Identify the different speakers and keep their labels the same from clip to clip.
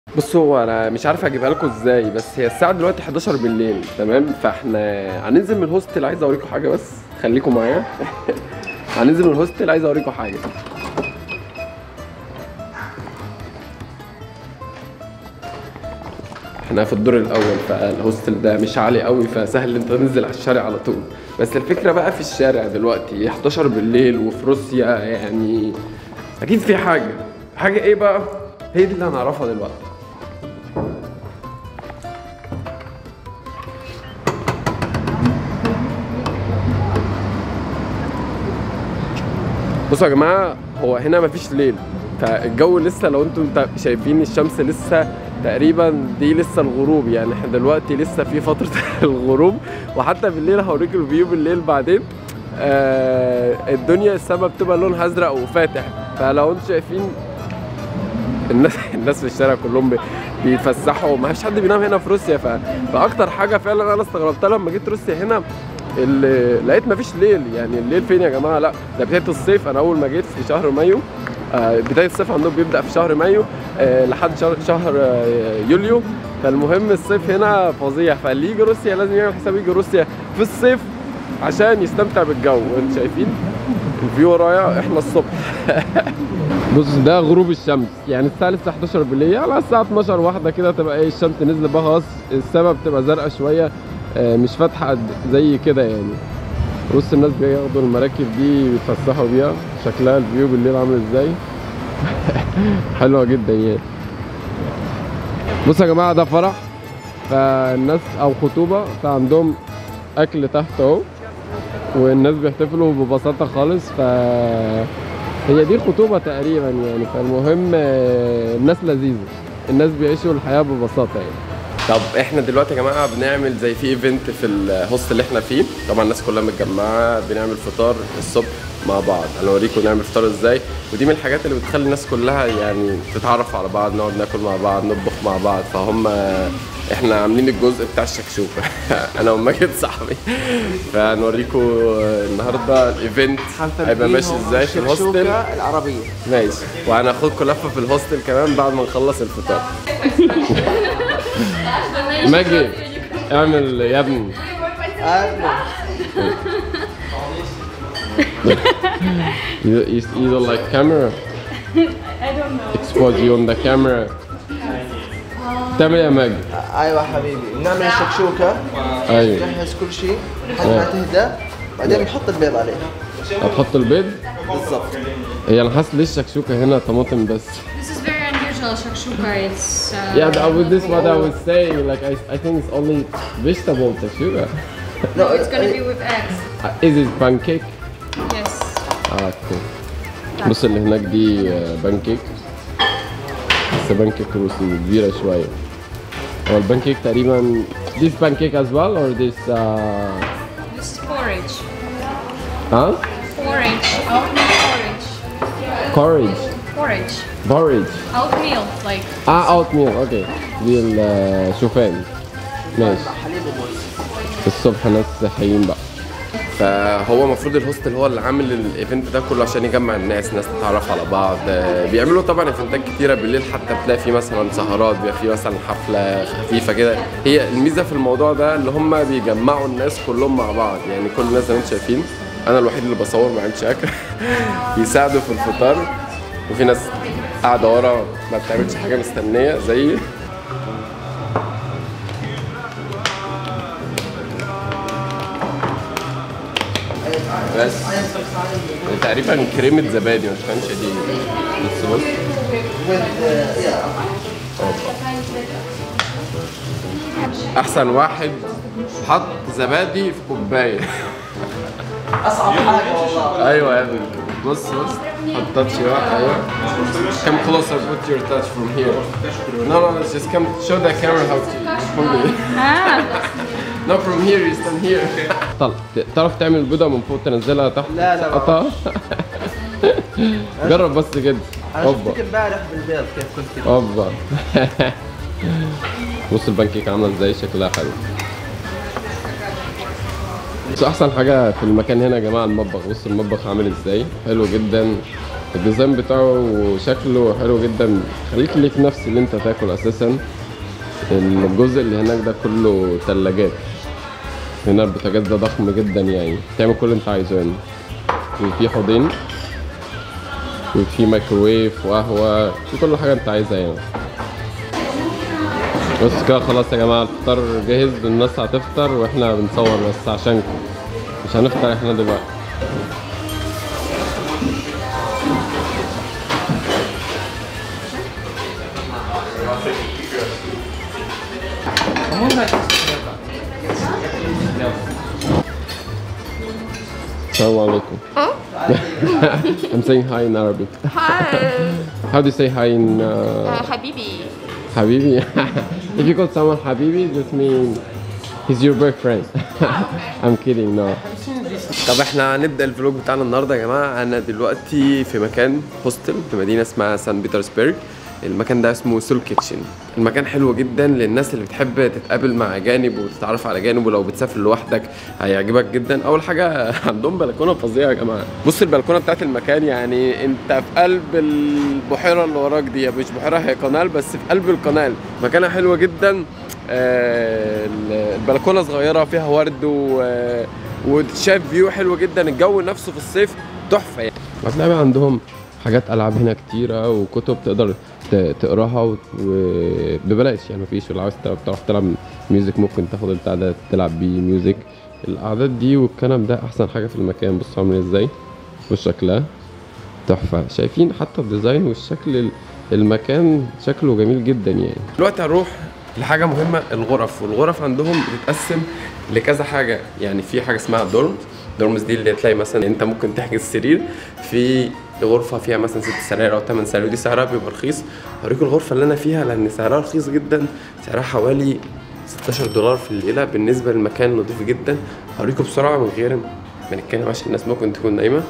Speaker 1: بصوا هو انا مش عارف اجيبها لكم ازاي بس هي الساعه دلوقتي 11 بالليل تمام فاحنا هننزل من الهوستل عايز اوريكم حاجه بس خليكم معايا هننزل من الهوستل عايز اوريكم حاجه احنا في الدور الاول فالهوستل ده مش عالي قوي فسهل انت تنزل على الشارع على طول بس الفكره بقى في الشارع دلوقتي 11 بالليل وفي روسيا يعني اكيد في حاجه حاجه ايه بقى هي دي اللي هنعرفها دلوقتي بصوا يا جماعه هو هنا مفيش ليل فالجو لسه لو انتم تا- شايفين الشمس لسه تقريبا دي لسه الغروب يعني احنا دلوقتي لسه في فتره الغروب وحتى بالليل هوريكم الفيو بالليل بعدين آه الدنيا السما بتبقى لونها ازرق وفاتح فلو انتم شايفين الناس الناس في الشارع كلهم بي- بيتفسحوا ما فيش حد بينام هنا في روسيا ف... فاكتر حاجه فعلا انا استغربتها لما جيت روسيا هنا اللي لقيت مفيش ليل يعني الليل فين يا جماعه لا ده بدايه الصيف انا اول ما جيت في شهر مايو آه، بدايه الصيف عندهم بيبدا في شهر مايو آه، لحد شهر شهر آه، يوليو فالمهم الصيف هنا فظيع فاللي يجي روسيا لازم يعمل حساب يجي روسيا في الصيف عشان يستمتع بالجو انتوا شايفين الفيو ورايا احنا الصبح بص ده غروب الشمس يعني الساعه لسه 11 بالليل على الساعه 12 واحده كده تبقى ايه الشمس نزلت بقى خلاص السما بتبقى زرقاء شويه آه، مش فاتحه قد- زي كده يعني بص الناس بياخدوا المراكب دي بيتفسحوا بيها شكلها الفيو بالليل عامل ازاي حلوه جدا يعني بصوا يا جماعه ده فرح فالناس او خطوبه فعندهم اكل تحت اهو والناس بيحتفلوا ببساطه خالص ف هي دي خطوبه تقريبا يعني فالمهم آه، الناس لذيذه الناس بيعيشوا الحياه ببساطه يعني طب احنا دلوقتي يا جماعه بنعمل زي في ايفنت في الهوست اللي احنا فيه طبعا الناس كلها متجمعه بنعمل فطار الصبح مع بعض انا اوريكم نعمل فطار ازاي ودي من الحاجات اللي بتخلي الناس كلها يعني تتعرف على بعض نقعد ناكل مع بعض نطبخ مع بعض فهم احنا عاملين الجزء بتاع الشكشوكه انا وماجد صاحبي فهنوريكم النهارده الايفنت هيبقى ماشي ازاي في الهوستل
Speaker 2: العربية
Speaker 1: ماشي وهناخدكم لفه في الهوستل كمان بعد ما نخلص الفطار ماجد اعمل يا ابني you, you, you don't like camera
Speaker 3: I don't know.
Speaker 1: expose you on the camera تعمل ايه يا ماجد
Speaker 2: ايوه حبيبي بنعمل الشكشوكة
Speaker 1: ايوه
Speaker 2: نجهز كل شيء لحد ما تهدى بعدين بنحط البيض عليه
Speaker 1: هتحط البيض
Speaker 2: بالضبط
Speaker 1: هي انا حاسس ليه الشكشوكه هنا طماطم بس
Speaker 3: This is very unusual shakshuka. It's uh,
Speaker 1: yeah that was this what I was saying like I, I think it's only vegetable shakshuka
Speaker 2: No,
Speaker 3: it's gonna be with eggs.
Speaker 1: Uh, is it pancake
Speaker 3: Yes.
Speaker 1: اه اوكي بص اللي هناك دي آه، بانكيك بس بانكيك روسي كبيرة شوية هو البانكيك تقريبا this pancake as well or this uh,
Speaker 3: This is porridge.
Speaker 1: ها
Speaker 3: Porridge. Oatmeal porridge.
Speaker 1: porridge
Speaker 3: Porridge.
Speaker 1: porridge
Speaker 3: Oatmeal, like
Speaker 1: اه اوت ميل اوكي دي الشوفان ماشي
Speaker 2: حليب وموز
Speaker 1: الصبح ناس صحيين بقى فهو المفروض الهوستل هو اللي عامل الايفنت ده كله عشان يجمع الناس ناس تتعرف على بعض آه، بيعملوا طبعا ايفنتات كتيره بالليل حتى بتلاقي في مثلا سهرات بيبقى في مثلا حفله خفيفه كده هي الميزه في الموضوع ده اللي هم بيجمعوا الناس كلهم مع بعض يعني كل الناس زي ما انتم شايفين انا الوحيد اللي بصور ما عنديش اكل بيساعدوا في الفطار وفي ناس قاعده ورا ما بتعملش حاجه مستنيه زيي بس تقريبا كريمة زبادي مش فاهمش دي بس بص احسن واحد حط زبادي في كوبايه
Speaker 2: اصعب حاجة والله
Speaker 1: ايوه يا ابني بص بص حط تاتش بقى ايوه come closer put your touch from here no no let's just come show the camera how to hold it no from here you stand here طلع تعرف تعمل بيضة من فوق تنزلها تحت
Speaker 2: لا، لا.
Speaker 1: قطع جرب بس كده
Speaker 2: انا
Speaker 1: اوبا
Speaker 2: شفتك امبارح بالبيض كيف كنت كده
Speaker 1: اوبا بص البانكيك عامله ازاي شكلها حلو بس احسن حاجه في المكان هنا يا جماعه المطبخ بص المطبخ عامل ازاي حلو جدا الديزاين بتاعه وشكله حلو جدا خليك ليك نفس اللي انت تاكل اساسا الجزء اللي هناك ده كله تلاجات هنا البوتاجاز ده ضخم جدا يعني تعمل كل اللي انت عايزه يعني وفي حوضين وفي مايكروويف وقهوة في كل حاجة انت عايزها يعني بس كده خلاص يا جماعة الفطار جاهز الناس هتفطر واحنا بنصور بس عشانكم مش هنفطر احنا دلوقتي السلام عليكم I'm saying hi in Arabic
Speaker 4: Hi,
Speaker 1: How do you say hi in uh,
Speaker 4: uh, Habibi.
Speaker 1: Habibi? if you call someone Habibi, this means he's your boyfriend. I'm kidding, no. طب احنا هنبدا الفلوج بتاعنا النهارده يا جماعه انا دلوقتي في مكان هوستل في مدينه اسمها سان بيترسبرج المكان ده اسمه سول كيتشن المكان حلو جدا للناس اللي بتحب تتقابل مع اجانب وتتعرف على اجانب ولو بتسافر لوحدك هيعجبك جدا اول حاجه عندهم بلكونه فظيعه يا جماعه بص البلكونه بتاعت المكان يعني انت في قلب البحيره اللي وراك دي مش بحيره هي قناه بس في قلب القناه مكانها حلوه جدا آه، البلكونه صغيره فيها ورد و وشايف فيو حلو جدا الجو نفسه في الصيف تحفه يعني هتلاقي بقى عندهم حاجات العاب هنا كتيره وكتب تقدر ت- تقراها و- وببلاش يعني مفيش ولو عاوز تلعب- تعرف تلعب ميوزك ممكن تاخد البتاع ده تلعب بيه ميوزك القعدات دي والكلام ده احسن حاجه في المكان بصوا عامل ازاي وشكلها تحفه شايفين حتى الديزاين والشكل ال- المكان شكله جميل جدا يعني دلوقتي هنروح لحاجه مهمه الغرف والغرف عندهم بتتقسم لكذا حاجه يعني في حاجه اسمها دورمز دورمز دي اللي تلاقي مثلا انت ممكن تحجز سرير في غرفه فيها مثلا ست سراير او ثمان سراير ودي سعرها بيبقى رخيص هوريكم الغرفه اللي انا فيها لان سعرها رخيص جدا سعرها حوالي 16 دولار في الليله بالنسبه للمكان نظيف جدا هوريكم بسرعه من غير ما نتكلم عشان الناس ممكن تكون نايمه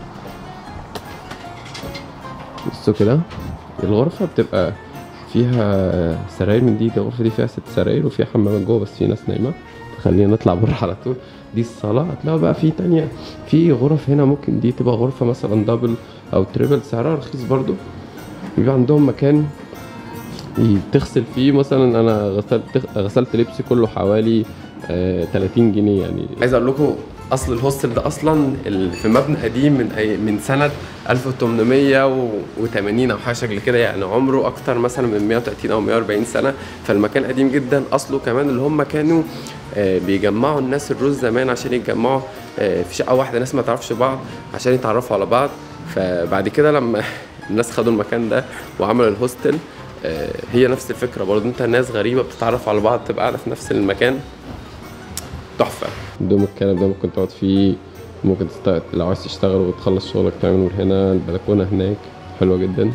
Speaker 1: بصوا كده الغرفة بتبقى فيها سراير من دي دي الغرفة دي فيها ست سراير وفيها حمامات جوه بس في ناس نايمة خلينا نطلع بره على طول دي الصالة هتلاقوا بقى في تانية في غرف هنا ممكن دي تبقى غرفة مثلا دبل أو تريبل سعرها رخيص برضو بيبقى عندهم مكان تغسل فيه مثلا انا غسلت غسلت لبسي كله حوالي آه 30 جنيه يعني عايز اقول لكم اصل الهوستل ده اصلا ال- في مبنى قديم من أي- من سنه 1880 او حاجه شكل كده يعني عمره اكتر مثلا من 130 او 140 سنه فالمكان قديم جدا اصله كمان اللي هم كانوا آه، بيجمعوا الناس الروس زمان عشان يتجمعوا آه، في شقه واحده ناس ما تعرفش بعض عشان يتعرفوا على بعض فبعد كده لما الناس خدوا المكان ده وعملوا الهوستل آه، هي نفس الفكره برضه انت ناس غريبه بتتعرف على بعض تبقى قاعده في نفس المكان تحفه دوم الكنب ده ممكن تقعد فيه ممكن تست... لو عايز تشتغل وتخلص شغلك تعمله هنا البلكونه هناك حلوه جدا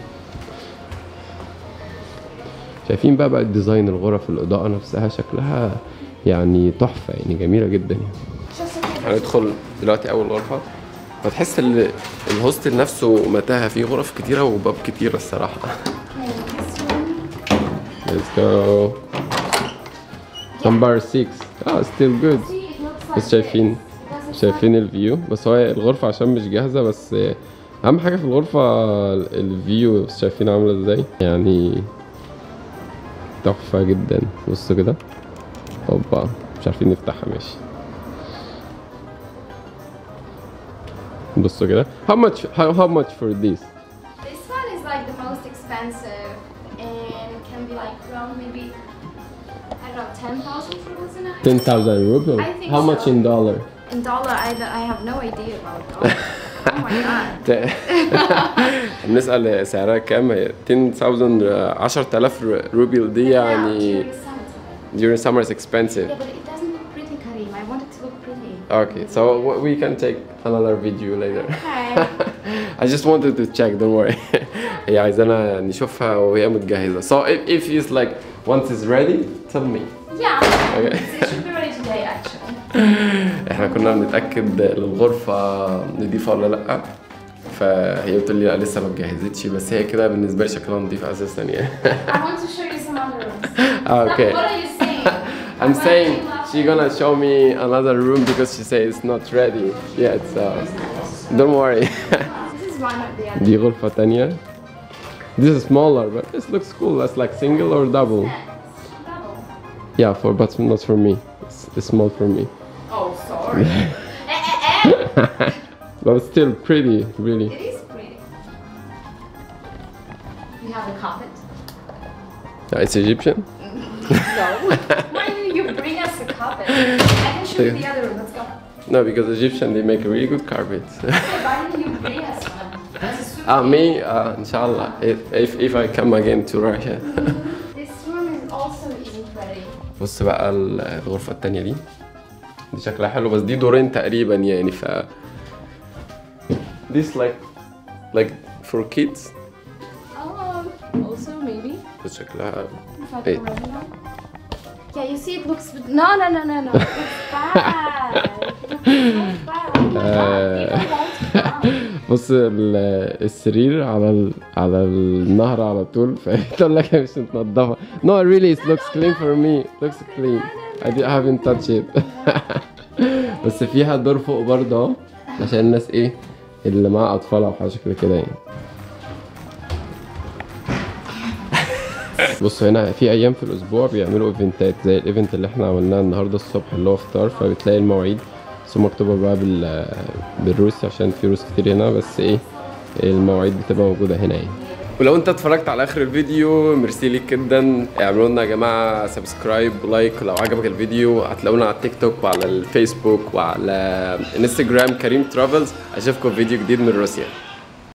Speaker 1: شايفين بقى بقى الديزاين الغرف الاضاءه نفسها شكلها يعني تحفه يعني جميله جدا يعني هندخل دلوقتي اول غرفه فتحس ال- الهوستل نفسه متاهه فيه غرف كتيره وباب كتيره الصراحه Let's go. Number 6. Oh, still good. بس شايفين شايفين الفيو بس هو الغرفة عشان مش جاهزة بس أهم حاجة في الغرفة الفيو بس شايفين عاملة ازاي يعني تحفة جدا بصوا كده اوبا مش عارفين نفتحها ماشي بصوا كده how much how, how much for this
Speaker 5: This one is like the most expensive and can be like around maybe I don't know 10,000 rubles in a
Speaker 1: 10,000 rubles
Speaker 5: I think
Speaker 1: how much
Speaker 5: so.
Speaker 1: in dollar
Speaker 5: In dollar, I, I have no idea about dollar. oh my god.
Speaker 1: بنسأل سعرها كام هي 10000 10000 روبيل دي يعني
Speaker 5: Yeah, during summertime.
Speaker 1: during summer is expensive
Speaker 5: Yeah, but it doesn't look pretty, Karim. I want it to look pretty.
Speaker 1: okay so w- we can take another video later
Speaker 5: Okay.
Speaker 1: I just wanted to check don't worry هي عايزانا نشوفها وهي متجهزة so if, if it's like once it's ready tell me
Speaker 5: yeah.
Speaker 1: okay
Speaker 5: It should be ready today, actually.
Speaker 1: احنا كنا بنتأكد للغرفة نضيفة ولا لأ فهي بتقول لي لا لسه ما اتجهزتش بس هي كده بالنسبة لي شكلها نضيف أساسا يعني
Speaker 5: I want to show you some other rooms.
Speaker 1: okay
Speaker 5: What are you saying?
Speaker 1: I'm
Speaker 5: What
Speaker 1: saying
Speaker 5: are you laughing
Speaker 1: she gonna show me another room because she says it's not ready yet. So don't worry.
Speaker 5: This is is one of the other.
Speaker 1: دي غرفة تانية This is smaller but this looks cool that's like single or double
Speaker 5: Double.
Speaker 1: Yeah for but not for me it's, it's small for me
Speaker 5: Oh, sorry. Eh, eh, eh.
Speaker 1: but still pretty really
Speaker 5: It is pretty. You have a carpet?
Speaker 1: Yeah, it's Egyptian
Speaker 5: No. Why didn't you bring us a carpet? I can show you the other room. Let's go.
Speaker 1: No because Egyptian they make really good carpets
Speaker 5: Hey, why didn't you bring us one? That's a souvenir.
Speaker 1: Ah, me, uh, inshallah, if, if, if I come again to Russia.
Speaker 5: This room is also even pretty.
Speaker 1: بص بقى ال- الغرفة التانية دي دي شكلها حلو بس دي دورين تقريبا يعني ف This like like for kids
Speaker 5: Oh, also maybe.
Speaker 1: بس شكلها
Speaker 5: It's like
Speaker 1: Hey.
Speaker 5: a regular. Yeah, you see, it looks. No, no, no, no, no. It's bad. It looks so bad. Oh my God, people won't come.
Speaker 1: بص ال- السرير على ال... على النهر على طول فتقول لك هي مش متنضفة No really it looks clean for me it looks clean I didn't- haven't touched it بس فيها دور فوق برضه اهو عشان الناس ايه اللي معاها اطفال او حاجه شكل كده يعني بصوا هنا في ايام في الاسبوع بيعملوا ايفنتات زي الايفنت اللي احنا عملناه النهارده الصبح اللي هو فطار فبتلاقي المواعيد بس مكتوبه بقى بال بالروسي عشان في روس كتير هنا بس ايه المواعيد بتبقى موجوده هنا يعني ولو انت اتفرجت على اخر الفيديو ميرسي ليك جدا اعملوا لنا يا جماعه سبسكرايب ولايك لو عجبك الفيديو هتلاقونا على التيك توك وعلى الفيسبوك وعلى انستجرام كريم ترافلز اشوفكم في فيديو جديد من روسيا